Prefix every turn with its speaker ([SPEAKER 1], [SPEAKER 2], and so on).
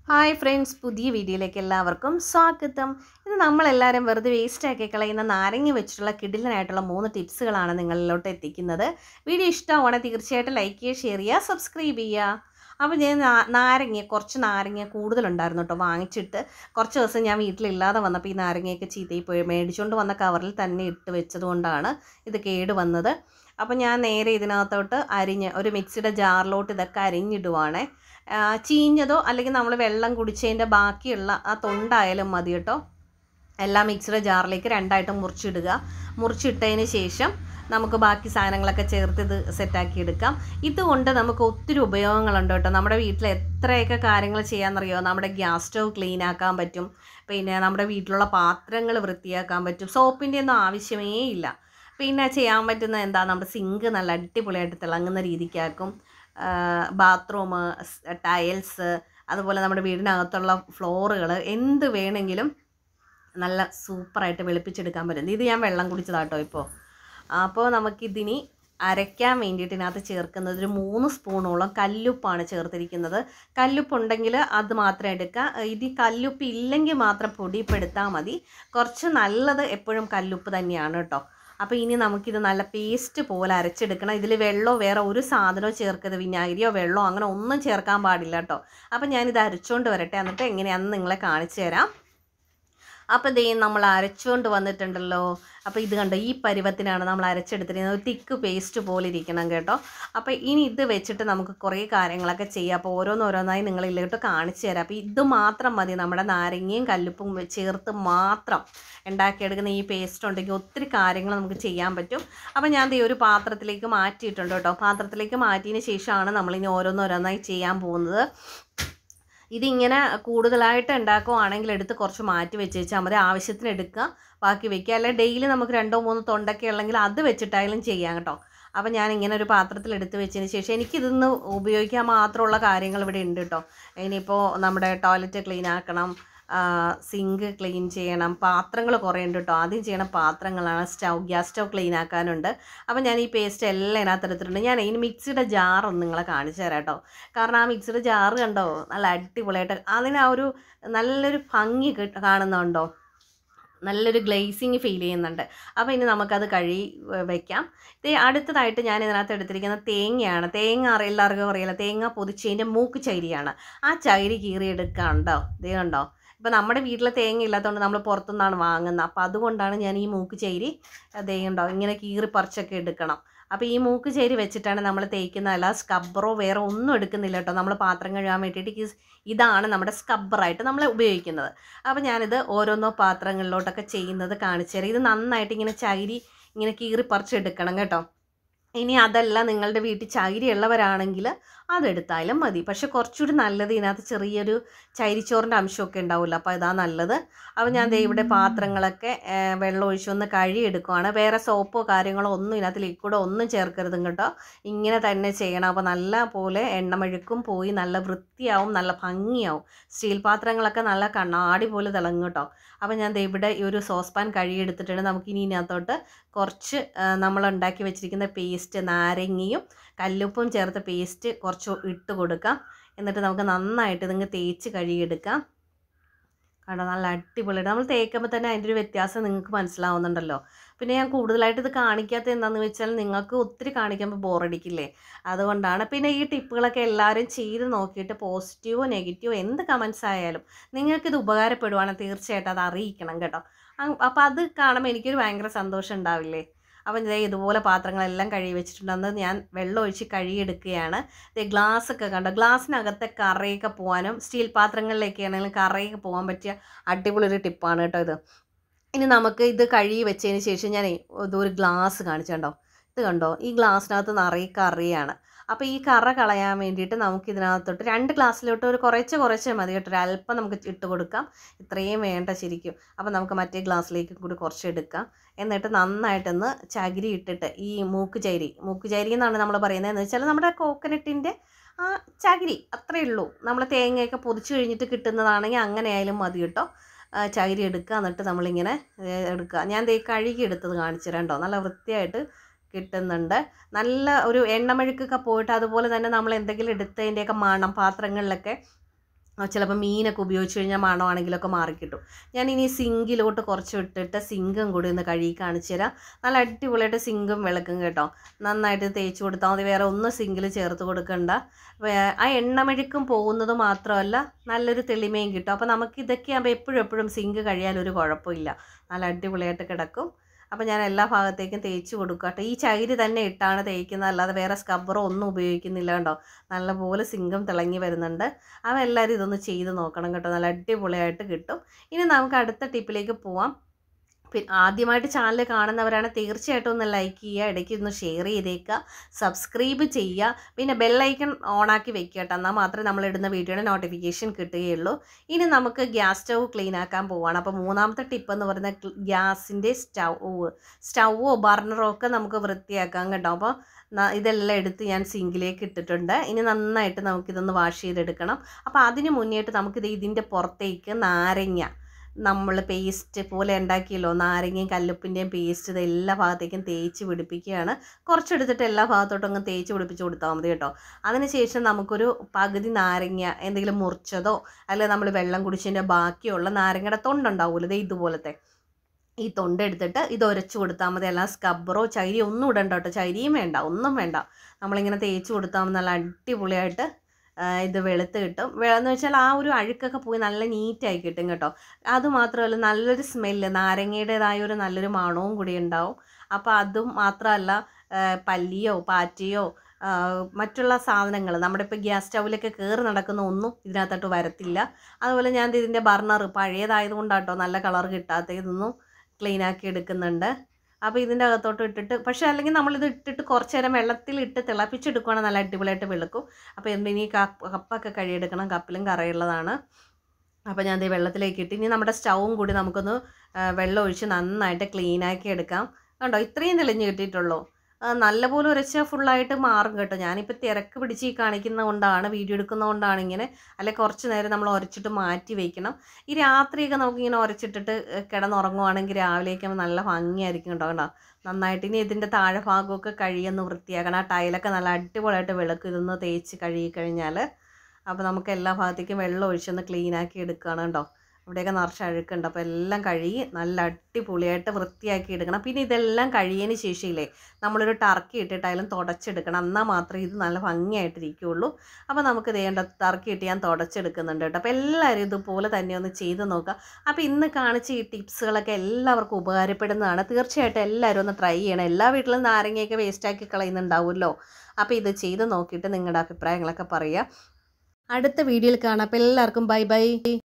[SPEAKER 1] hi friends പുതിയ വീഡിയോയിലേക്ക് എല്ലാവർക്കും സ്വാഗതം ഇത് നമ്മളെല്ലാവരും വെറുതെ വേസ്റ്റ് ആക്കി കളയുന്ന നാരങ്ങ വെച്ചിട്ടുള്ള കിടിലനായിട്ടുള്ള മൂന്ന് ടിപ്സുകളാണ് നിങ്ങളിലോട്ട് എത്തിക്കുന്നത് വീഡിയോ ഇഷ്ടമാണെങ്കിൽ തീർച്ചയായിട്ടും ലൈക്ക് ചെയ്യുക ഷെയർ ചെയ്യുക സബ്സ്ക്രൈബ് ചെയ്യുക അപ്പോൾ ഞാൻ നാ- നാരങ്ങ കുറച്ച് നാരങ്ങ കൂടുതലുണ്ടായിരുന്നു കേട്ടോ വാങ്ങിച്ചിട്ട് കുറച്ച് ദിവസം ഞാൻ വീട്ടിലില്ലാതെ വന്നപ്പോൾ ഈ നാരങ്ങയൊക്കെ ചീത്തയിൽ പോയി മേടിച്ചുകൊണ്ട് വന്ന കവറിൽ തന്നെ ഇട്ട് വെച്ചത് കൊണ്ടാണ് ഇത് കേട് വന്നത് അപ്പോൾ ഞാൻ നേരെ ഇതിനകത്തോട്ട് അരിഞ്ഞ് ഒരു മിക്സിയുടെ ജാറിലോട്ട് ഇതൊക്കെ അരിഞ്ഞിടുവാണേ ആ, ചീഞ്ഞതോ അല്ലെങ്കിൽ നമ്മൾ വെള്ളം കുടിച്ചതിൻ്റെ ബാക്കിയുള്ള ആ തൊണ്ടായാലും മതി കേട്ടോ എല്ലാം മിക്സിയുടെ ജാറിലേക്ക് രണ്ടായിട്ട് മുറിച്ചിടുക മുറിച്ചിട്ടതിന് ശേഷം നമുക്ക് ബാക്കി സാധനങ്ങളൊക്കെ ചേർത്ത് ഇത് സെറ്റാക്കി എടുക്കാം ഇതുകൊണ്ട് നമുക്ക് ഒത്തിരി ഉപയോഗങ്ങളുണ്ട് കേട്ടോ നമ്മുടെ വീട്ടിൽ എത്രയൊക്കെ കാര്യങ്ങൾ ചെയ്യാമെന്നറിയോ നമ്മുടെ ഗ്യാസ് സ്റ്റവ് ക്ലീൻ ആക്കാൻ പറ്റും പിന്നെ നമ്മുടെ വീട്ടിലുള്ള പാത്രങ്ങൾ വൃത്തിയാക്കാൻ പറ്റും സോപ്പിൻ്റെ ഒന്നും ആവശ്യമേ ഇല്ല പിന്നെ ചെയ്യാൻ പറ്റുന്ന എന്താ നമ്മുടെ സിങ്ക് നല്ല അടിപൊളിയായിട്ട് തിളങ്ങുന്ന രീതിക്കാക്കും ബാത്റൂം ടൈൽസ് അതുപോലെ നമ്മുടെ വീടിനകത്തുള്ള ഫ്ലോറുകൾ എന്ത് വേണമെങ്കിലും നല്ല സൂപ്പറായിട്ട് വെളുപ്പിച്ചെടുക്കാൻ പറ്റും ഇത് ഞാൻ വെള്ളം കുടിച്ചതാട്ടോ ഇപ്പോൾ അപ്പോൾ നമുക്കിതിനി അരയ്ക്കാൻ വേണ്ടിയിട്ട് ഇതിനകത്ത് ചേർക്കുന്നത് ഒരു മൂന്ന് സ്പൂണോളം കല്ലുപ്പാണ് ചേർത്തിരിക്കുന്നത് കല്ലുപ്പുണ്ടെങ്കിൽ അത് മാത്രം എടുക്കുക ഇത് കല്ലുപ്പ് ഇല്ലെങ്കിൽ മാത്രം പൊടിപ്പെടുത്താൽ മതി കുറച്ച് നല്ലത് എപ്പോഴും കല്ലുപ്പ് തന്നെയാണ് കേട്ടോ അപ്പോൾ ഇനി നമുക്കിത് നല്ല പേസ്റ്റ് പോലെ അരച്ചെടുക്കണം ഇതിൽ വെള്ളമോ വേറെ ഒരു സാധനവും ചേർക്കരുത് വിനാഗിരിയോ വെള്ളമോ അങ്ങനെ ഒന്നും ചേർക്കാൻ പാടില്ല കേട്ടോ അപ്പോൾ ഞാനിത് അരച്ചുകൊണ്ട് വരട്ടെ എന്നിട്ട് എങ്ങനെയാണെന്ന് നിങ്ങളെ കാണിച്ചു തരാം അപ്പോൾ ദേ നമ്മൾ അരച്ചുകൊണ്ട് വന്നിട്ടുണ്ടല്ലോ അപ്പോൾ ഇത് കണ്ടോ ഈ പരുവത്തിനാണ് നമ്മൾ അരച്ചെടുത്തിരിക്കുന്നത് തിക്ക് പേസ്റ്റ് പോലെ ഇരിക്കണം കേട്ടോ അപ്പോൾ ഇനി ഇത് വെച്ചിട്ട് നമുക്ക് കുറേ കാര്യങ്ങളൊക്കെ ചെയ്യാം അപ്പോൾ ഓരോന്നോരോന്നായി നിങ്ങളില്ലോട്ട് കാണിച്ചു തരാം അപ്പോൾ ഇത് മാത്രം മതി നമ്മുടെ നാരങ്ങയും കല്ലുപ്പും വെ- ചേർത്ത് മാത്രം ഉണ്ടാക്കിയെടുക്കുന്ന ഈ പേസ്റ്റ് ഉണ്ടെങ്കിൽ ഒത്തിരി കാര്യങ്ങൾ നമുക്ക് ചെയ്യാൻ പറ്റും അപ്പോൾ ഞാൻ ദേ ഒരു പാത്രത്തിലേക്ക് മാറ്റിയിട്ടുണ്ട് കേട്ടോ പാത്രത്തിലേക്ക് മാറ്റിയതിന് ശേഷമാണ് നമ്മളിനി ഓരോന്നോരോന്നായി ചെയ്യാൻ പോകുന്നത് ഇതിങ്ങനെ കൂടുതലായിട്ട് ഉണ്ടാക്കുവാണെങ്കിൽ എടുത്ത് കുറച്ച് മാറ്റി വെച്ച് വെച്ചാൽ മതി ആവശ്യത്തിന് എടുക്കുക ബാക്കി വെക്കുക അല്ലെങ്കിൽ ഡെയിലി നമുക്ക് രണ്ടോ മൂന്നോ തൊണ്ടൊക്കെ ഉള്ളെങ്കിൽ അത് വെച്ചിട്ടായാലും ചെയ്യാം കേട്ടോ അപ്പം ഞാൻ ഇങ്ങനെ ഒരു പാത്രത്തിൽ എടുത്ത് വെച്ചതിന് ശേഷം എനിക്കിതൊന്ന് ഉപയോഗിക്കാൻ മാത്രമുള്ള കാര്യങ്ങൾ ഇവിടെ ഉണ്ട് കേട്ടോ ഇനിയിപ്പോൾ നമ്മുടെ ടോയ്ലറ്റ് ക്ലീൻ ആക്കണം സിങ്ക് ക്ലീൻ ചെയ്യണം പാത്രങ്ങൾ കുറേ ഉണ്ട് കേട്ടോ ആദ്യം ചെയ്യണം പാത്രങ്ങളാണ് സ്റ്റൗ ഗ്യാസ് സ്റ്റൗ ക്ലീൻ ആക്കാനുണ്ട് അപ്പം ഞാൻ ഈ പേസ്റ്റ് എല്ലാം ഇതിനകത്ത് എടുത്തിട്ടുണ്ട് ഞാൻ ഇതിന് മിക്സിയുടെ ജാറൊന്ന് നിങ്ങളെ കാണിച്ചു തരാം കേട്ടോ കാരണം ആ മിക്സിയുടെ ജാറ് കണ്ടോ നല്ല അടിപൊളിയായിട്ട് അതിന് ആ ഒരു നല്ലൊരു ഭംഗി കിട്ട- കാണുന്നുണ്ടോ നല്ലൊരു ഗ്ലേസിങ് ഫീൽ ചെയ്യുന്നുണ്ട് അപ്പോൾ ഇനി നമുക്കത് കഴുകി വെ- വെക്കാം ഇത് അടുത്തതായിട്ട് ഞാൻ ഇതിനകത്ത് എടുത്തിരിക്കുന്ന തേങ്ങയാണ് തേങ്ങ അറി എല്ലാവർക്കും അറിയില്ല തേങ്ങ പൊതിച്ചതിൻ്റെ മൂക്ക് ചൈരിയാണ് ആ ചൈരി കീറിയെടുക്കാണ്ടോ ഇത് കണ്ടോ ഇപ്പോൾ നമ്മുടെ വീട്ടിലെ തേങ്ങ ഇല്ലാത്തതുകൊണ്ട് നമ്മൾ പുറത്തുനിന്നാണ് വാങ്ങുന്നത് അപ്പോൾ അതുകൊണ്ടാണ് ഞാൻ ഈ മൂക്ക് ചൈരി അതേ ഉണ്ടോ ഇങ്ങനെ കീറി പറിച്ചൊക്കെ എടുക്കണം അപ്പോൾ ഈ മൂക്ക് ചേരി വെച്ചിട്ടാണ് നമ്മൾ തേക്കുന്നതല്ല സ്കബ്ബറോ വേറെ ഒന്നും എടുക്കുന്നില്ല കേട്ടോ നമ്മൾ പാത്രം കഴുകാൻ വേണ്ടിയിട്ട് ഈ സ് ഇതാണ് നമ്മുടെ സ്കബ്ബറായിട്ട് നമ്മൾ ഉപയോഗിക്കുന്നത് അപ്പോൾ ഞാനിത് ഓരോന്നോ പാത്രങ്ങളിലോട്ടൊക്കെ ചെയ്യുന്നത് കാണിച്ചു തരാം ഇത് നന്നായിട്ട് ഇങ്ങനെ ചകിരി ഇങ്ങനെ കീറി പറിച്ചെടുക്കണം കേട്ടോ ഇനി അതല്ല നിങ്ങളുടെ വീട്ടിൽ ചകിരി ഉള്ളവരാണെങ്കിൽ അതെടുത്താലും മതി പക്ഷെ കുറച്ചുകൂടി നല്ലത് ഇതിനകത്ത് ചെറിയൊരു ചൈരിച്ചോറിൻ്റെ അംശമൊക്കെ ഉണ്ടാവില്ല അപ്പോൾ ഇതാ നല്ലത് അപ്പോൾ ഞാൻ ദേ ഇവിടെ പാത്രങ്ങളൊക്കെ ആ, വെള്ളം ഒഴിച്ച് ഒന്ന് കഴുകിയെടുക്കുവാണ് വേറെ സോപ്പോ കാര്യങ്ങളോ ഒന്നും ഇതിനകത്ത് ലിക്വിഡോ ഒന്നും ചേർക്കരുതും കേട്ടോ ഇങ്ങനെ തന്നെ ചെയ്യണം അപ്പോൾ നല്ല പോലെ എണ്ണമെഴുക്കും പോയി നല്ല വൃത്തിയാവും നല്ല ഭംഗിയാവും സ്റ്റീൽ പാത്രങ്ങളൊക്കെ നല്ല കണ്ണാടി പോലെ തിളങ്ങും കേട്ടോ അപ്പോൾ ഞാൻ ദേ ഇവിടെ ഈ ഒരു സോസ് പാൻ കഴുകിയെടുത്തിട്ടുണ്ട് നമുക്കിനി ഇതിനകത്തോട്ട് കുറച്ച് നമ്മൾ ഉണ്ടാക്കി വെച്ചിരിക്കുന്ന പേസ്റ്റ് നാരങ്ങയും കല്ലുപ്പും ചേർത്ത പേസ്റ്റ് കുറച്ച് ഇട്ട് കൊടുക്കാം എന്നിട്ട് നമുക്ക് നന്നായിട്ട് ഇതിങ്ങ് തേച്ച് കഴുകിയെടുക്കാം കണ്ടോ നല്ല അടിപൊളിയായിട്ട് നമ്മൾ തേക്കുമ്പോൾ തന്നെ അതിൻ്റെ ഒരു വ്യത്യാസം നിങ്ങൾക്ക് മനസ്സിലാവുന്നുണ്ടല്ലോ പിന്നെ ഞാൻ കൂടുതലായിട്ട് ഇത് കാണിക്കാത്ത എന്താണെന്ന് വെച്ചാൽ നിങ്ങൾക്ക് ഒത്തിരി കാണിക്കുമ്പോൾ ബോറടിക്കില്ലേ അതുകൊണ്ടാണ് പിന്നെ ഈ ടിപ്പുകളൊക്കെ എല്ലാവരും ചെയ്ത് നോക്കിയിട്ട് പോസിറ്റീവോ നെഗറ്റീവോ എന്ത് കമൻസ് ആയാലും നിങ്ങൾക്കിത് ഉപകാരപ്പെടുവാണെങ്കിൽ തീർച്ചയായിട്ടും അത് അറിയിക്കണം കേട്ടോ അപ്പോൾ അത് കാണുമ്പോൾ എനിക്കൊരു ഭയങ്കര സന്തോഷം ഉണ്ടാവില്ലേ അപ്പം ദേ ഇതുപോലെ പാത്രങ്ങളെല്ലാം കഴുകി വെച്ചിട്ടുണ്ടെന്ന് ഞാൻ വെള്ളം ഒഴിച്ച് കഴുകിയെടുക്കുകയാണ് ദേ ഗ്ലാസ് ഒക്കെ കണ്ടോ ഗ്ലാസ്സിനകത്തെ കറയൊക്കെ പോകാനും സ്റ്റീൽ പാത്രങ്ങളിലേക്ക് ആണെങ്കിലും കറയൊക്കെ പോകാൻ പറ്റിയ അടിപൊളി ഒരു ടിപ്പാണ് കേട്ടോ ഇത് ഇനി നമുക്ക് ഇത് കഴുകി വെച്ചതിന് ശേഷം ഞാൻ ഇതൊരു ഗ്ലാസ് കാണിച്ചു കണ്ടോ ഇത് കണ്ടോ ഈ ഗ്ലാസ്സിനകത്ത് നിറയെ കറിയാണ് അപ്പോൾ ഈ കറ കളയാൻ വേണ്ടിയിട്ട് നമുക്ക് ഇതിനകത്തോട്ട് രണ്ട് ഗ്ലാസ്സിലോട്ട് ഒരു കുറച്ച് കുറച്ച് മതി കേട്ടോ ഒരു അല്പം നമുക്ക് ഇട്ട് കൊടുക്കാം ഇത്രയും വേണ്ട ശരിക്കും അപ്പോൾ നമുക്ക് മറ്റേ ഗ്ലാസ്സിലേക്ക് കൂടി കുറച്ച് എടുക്കാം എന്നിട്ട് നന്നായിട്ടൊന്ന് ചകിരി ഇട്ടിട്ട് ഈ മൂക്ക് ചകിരി മൂക്ക് ചകിരി എന്നാണ് നമ്മൾ പറയുന്നത് എന്ന് വെച്ചാൽ നമ്മുടെ കോക്കനട്ടിൻ്റെ ആ ചകിരി അത്രയേ ഉള്ളൂ നമ്മൾ തേങ്ങയൊക്കെ പൊതിച്ച് കഴിഞ്ഞിട്ട് കിട്ടുന്നതാണെങ്കിൽ അങ്ങനെ ആയാലും മതി കേട്ടോ ആ, ചകിരി എടുക്കുക എന്നിട്ട് നമ്മളിങ്ങനെ ഏ, എടുക്കുക ഞാൻ ദേ കഴുകി എടുത്തത് കാണിച്ചു തരാം കേട്ടോ നല്ല വൃത്തിയായിട്ട് കിട്ടുന്നുണ്ട് നല്ല ഒരു എണ്ണമെഴുക്കൊക്കെ പോയിട്ട് അതുപോലെ തന്നെ നമ്മൾ എന്തെങ്കിലും എടുത്തതിൻ്റെയൊക്കെ മണം പാത്രങ്ങളിലൊക്കെ ചിലപ്പോൾ മീനൊക്കെ ഉപയോഗിച്ച് കഴിഞ്ഞാൽ മണമാണെങ്കിലൊക്കെ മാറിക്കിട്ടും ഞാൻ ഇനി സിങ്കിലോട്ട് കുറച്ച് ഇട്ടിട്ട് സിങ്കും കൂടി ഒന്ന് കഴുകി കാണിച്ചു തരാം നല്ല അടിപൊളിയായിട്ട് സിങ്കും വിളക്കും കേട്ടോ നന്നായിട്ട് തേച്ച് കൊടുത്താൽ മതി വേറെ ഒന്നും സിങ്കിൽ ചേർത്ത് കൊടുക്കണ്ട വേ- ആ എണ്ണമെഴുക്കും പോകുന്നത് മാത്രമല്ല നല്ലൊരു തെളിമയും കിട്ടും അപ്പോൾ നമുക്ക് ഇതൊക്കെ ആകുമ്പോൾ എപ്പോഴും എപ്പോഴും സിങ്ക് കഴിയാലൊരു കുഴപ്പമില്ല നല്ല അടിപൊളിയായിട്ട് കിടക്കും അപ്പോൾ ഞാൻ എല്ലാ ഭാഗത്തേക്കും തേച്ച് കൊടുക്കുക കേട്ടോ ഈ ചകിരി തന്നെ ഇട്ടാണ് തേക്കുന്നത് അല്ലാതെ വേറെ സ്കബ്ബറോ ഒന്നും ഉപയോഗിക്കുന്നില്ല കേട്ടോ നല്ലപോലെ സിങ്കും തിളങ്ങി വരുന്നുണ്ട് അപ്പോൾ എല്ലാവരും ഇതൊന്ന് ചെയ്ത് നോക്കണം കേട്ടോ നല്ല അടിപൊളിയായിട്ട് കിട്ടും ഇനി നമുക്ക് അടുത്ത ടിപ്പിലേക്ക് പോവാം പിന്നെ ആദ്യമായിട്ട് ചാനൽ കാണുന്നവരാണ് തീർച്ചയായിട്ടും ഒന്ന് ലൈക്ക് ചെയ്യുക ഇടയ്ക്ക് ഒന്ന് ഷെയർ ചെയ്തേക്കുക സബ്സ്ക്രൈബ് ചെയ്യുക പിന്നെ ബെല്ലൈക്കൺ ഓണാക്കി വെക്കുക കേട്ടോ എന്നാൽ മാത്രമേ നമ്മൾ ഇടുന്ന വീഡിയോയുടെ നോട്ടിഫിക്കേഷൻ കിട്ടുകയുള്ളൂ ഇനി നമുക്ക് ഗ്യാസ് സ്റ്റൗ ക്ലീൻ ആക്കാൻ പോവാണ് അപ്പോൾ മൂന്നാമത്തെ ടിപ്പ് എന്ന് പറയുന്നത് ഗ്യാസിൻ്റെ സ്റ്റൗവ് സ്റ്റൗവോ ബർണറോ ഒക്കെ നമുക്ക് വൃത്തിയാക്കാം കേട്ടോ അപ്പോൾ ന- ഇതെല്ലാം എടുത്ത് ഞാൻ സിങ്കിലേക്ക് ഇട്ടിട്ടുണ്ട് ഇനി നന്നായിട്ട് നമുക്കിതൊന്ന് വാഷ് ചെയ്തെടുക്കണം അപ്പോൾ അതിന് മുന്നേയിട്ട് നമുക്കിത് ഇതിൻ്റെ പുറത്തേക്ക് നാരങ്ങ നമ്മൾ പേസ്റ്റ് പോലെ ഉണ്ടാക്കിയല്ലോ നാരങ്ങയും കല്ലുപ്പിൻ്റെയും പേസ്റ്റ് ഇത് എല്ലാ ഭാഗത്തേക്കും തേച്ച് പിടിപ്പിക്കുകയാണ് കുറച്ചെടുത്തിട്ട് എല്ലാ ഭാഗത്തോട്ടും അങ്ങ് തേച്ച് പിടിപ്പിച്ച് കൊടുത്താൽ മതി കേട്ടോ അതിനുശേഷം നമുക്കൊരു പകുതി നാരങ്ങ എന്തെങ്കിലും മുറിച്ചതോ അല്ലെങ്കിൽ നമ്മൾ വെള്ളം കുടിച്ചതിൻ്റെ ബാക്കിയുള്ള നാരങ്ങയുടെ തൊണ്ടുണ്ടാവുമല്ലോ ദേ ഇതുപോലത്തെ ഈ തൊണ്ടെടുത്തിട്ട് ഇത് ഉരച്ച് കൊടുത്താൽ മതി അല്ല സ്കബ്ബറോ ചൈരി ഒന്നും ഇടണ്ട കേട്ടോ ചൈരിയും വേണ്ട ഒന്നും വേണ്ട നമ്മളിങ്ങനെ തേച്ച് കൊടുത്താൽ മതി നല്ല അടിപൊളിയായിട്ട് ആ, ഇത് വെളുത്ത് കിട്ടും വെളെന്ന് വെച്ചാൽ ആ ഒരു അഴുക്കൊക്കെ പോയി നല്ല നീറ്റായി കിട്ടും കേട്ടോ അതുമാത്രമല്ല നല്ലൊരു സ്മെല്ല് നാരങ്ങയുടേതായ ഒരു നല്ലൊരു മണവും കൂടി ഉണ്ടാവും അപ്പോൾ അതും മാത്രമല്ല ആ, പല്ലിയോ പാറ്റയോ ആ, മറ്റുള്ള സാധനങ്ങൾ നമ്മുടെ ഇപ്പോൾ ഗ്യാസ് സ്റ്റൗവിലൊക്കെ കയറി നടക്കുന്ന ഒന്നും ഇതിനകത്തോട്ട് വരത്തില്ല അതുപോലെ ഞാൻ ദേ ഇതിൻ്റെ ബർണർ പഴയതായതുകൊണ്ടാട്ടോ നല്ല കളർ കിട്ടാത്ത ഇതൊന്നും ക്ലീൻ ആക്കി എടുക്കുന്നുണ്ട് അപ്പോൾ ഇതിൻ്റെ അകത്തോട്ട് ഇട്ടിട്ട് പക്ഷേ അല്ലെങ്കിൽ നമ്മളിത് ഇട്ടിട്ട് കുറച്ച് നേരം വെള്ളത്തിൽ ഇട്ട് തിളപ്പിച്ചെടുക്കുകയാണെങ്കിൽ നല്ല അടിപൊളിയായിട്ട് വെളുക്കും അപ്പോൾ എന്ത് ഇനി കപ്പ് കപ്പൊക്കെ കഴുകിയെടുക്കണം കപ്പിലും കറയുള്ളതാണ് അപ്പോൾ ഞാൻ ദേ വെള്ളത്തിലേക്ക് ഇട്ട് ഇനി നമ്മുടെ സ്റ്റൗവും കൂടി നമുക്കൊന്ന് ആ, വെള്ളം ഒഴിച്ച് നന്നായിട്ട് ക്ലീനാക്കി എടുക്കാം കണ്ടോ ഇത്രയും തെളിഞ്ഞ് കിട്ടിയിട്ടുള്ളൂ ആ, നല്ലപോലെ ഉരച്ചാൽ ഫുള്ളായിട്ട് മാറും കേട്ടോ ഞാനിപ്പോൾ തിരക്ക് പിടിച്ച് ഈ കാണിക്കുന്നത് കൊണ്ടാണ് വീഡിയോ എടുക്കുന്നത് കൊണ്ടാണ് ഇങ്ങനെ അല്ലെ കുറച്ച് നേരം നമ്മൾ ഉരച്ചിട്ട് മാറ്റി വെക്കണം ഈ രാത്രിയൊക്കെ നമുക്കിങ്ങനെ ഉരച്ചിട്ടിട്ട് കിടന്നുറങ്ങുവാണെങ്കിൽ രാവിലേക്ക് ആകുമ്പോൾ നല്ല ഭംഗിയായിരിക്കും കേട്ടോ കണ്ടോ നന്നായിട്ട് ഇനി ഇതിൻ്റെ താഴെ ഭാഗമൊക്കെ കഴുകിയൊന്ന് വൃത്തിയാക്കണം ആ ടൈലൊക്കെ നല്ല അടിപൊളിയായിട്ട് വിളക്കും ഇതൊന്ന് തേച്ച് കഴുകി കഴിഞ്ഞാൽ അപ്പോൾ നമുക്ക് എല്ലാ ഭാഗത്തേക്കും വെള്ളം ഒഴിച്ചൊന്ന് ക്ലീനാക്കി എടുക്കുകയാണ് കേട്ടോ ഇവിടെയൊക്കെ നിറച്ച് അഴുക്കുണ്ട് അപ്പോൾ എല്ലാം കഴുകി നല്ല അടിപൊളിയായിട്ട് വൃത്തിയാക്കി എടുക്കണം പിന്നെ ഇതെല്ലാം കഴിയതിന് ശേഷമില്ലേ നമ്മളൊരു ടർക്കി ഇട്ടിട്ടായാലും തുടച്ചെടുക്കണം എന്നാൽ മാത്രമേ ഇത് നല്ല ഭംഗിയായിട്ടിരിക്കുകയുള്ളൂ അപ്പോൾ നമുക്ക് വേണ്ട ടർക്കി ഇട്ട് ഞാൻ തുടച്ചെടുക്കുന്നുണ്ട് കേട്ടോ അപ്പോൾ എല്ലാവരും ഇതുപോലെ തന്നെ ഒന്ന് ചെയ്ത് നോക്കുക അപ്പോൾ ഇന്ന് കാണിച്ച ഈ ടിപ്സുകളൊക്കെ എല്ലാവർക്കും ഉപകാരപ്പെടുന്നതാണ് തീർച്ചയായിട്ടും എല്ലാവരും ഒന്ന് ട്രൈ ചെയ്യണം എല്ലാ വീട്ടിലും നാരങ്ങയൊക്കെ വേസ്റ്റാക്കി കളയുന്നുണ്ടാവുമല്ലോ അപ്പോൾ ഇത് ചെയ്ത് നോക്കിയിട്ട് നിങ്ങളുടെ അഭിപ്രായങ്ങളൊക്കെ പറയുക അടുത്ത വീഡിയോയിൽ കാണാം അപ്പോൾ എല്ലാവർക്കും ബൈ ബൈ